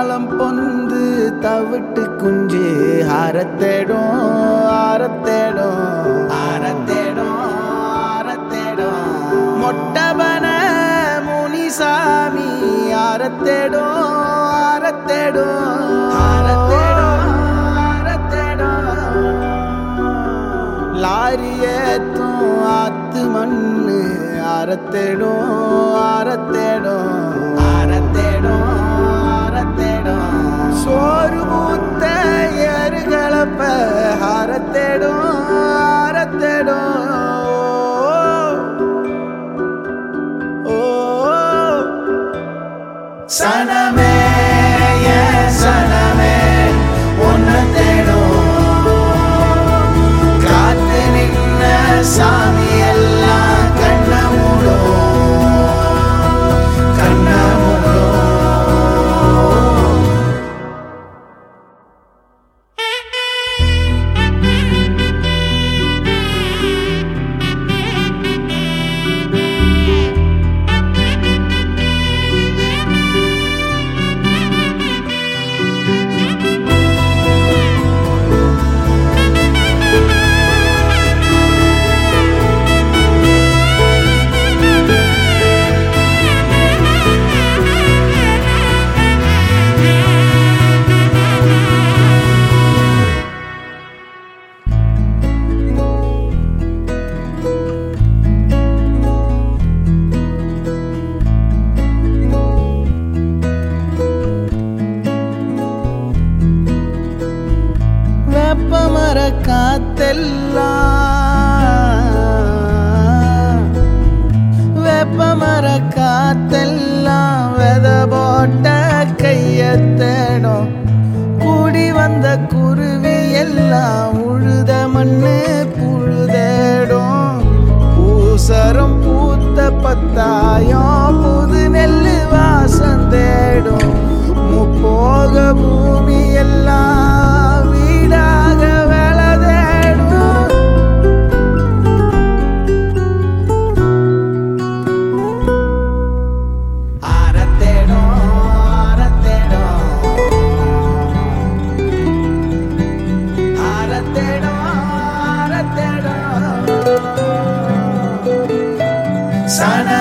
தாளம் பொந்து தவிட்டு குஞ்சு ஆரத்தேடும் ஆரத்தேடும் ஆரத்தேடும் ஆரத்தேடும் மொட்டபன முனிசாமி ஆரத்தேடும் ஆரத்தேடும் ஆரத்தேடும் ஆரத்தேடும் லாரி ஏத்தும் ஆத்து மண்ணு அறத்தேடும் அறத்தேடும் அறத்தேடும் அறத்தேடும் சோறு மூத்த ஏறுகளப்ப அறத்தேடும் அறத்தேடும் ஓ சனமே என் சனமே ஒன்ன தேடும் காத்து நின்ன சாமி எல்லாம் கண்ண மூடும் கண்ண மூடும் வேப்பமர காத்தெல்லாம் வேப்பமர காத்தெல்லாம் வெத போட்ட கைய தேடும் கூடி வந்த குருவி எல்லாம் உழுத மண்ணு புழுதேடும் பூசரம் பூத்த பத்தாயம் புது நெல்லு வாசம் தேடும் முப்போக பூமி எல்லாம் வீடாக வேலை தேடும் அறத்தேடும் அறத்தேடும் அறத்தேடும் அறத்தேடும் சன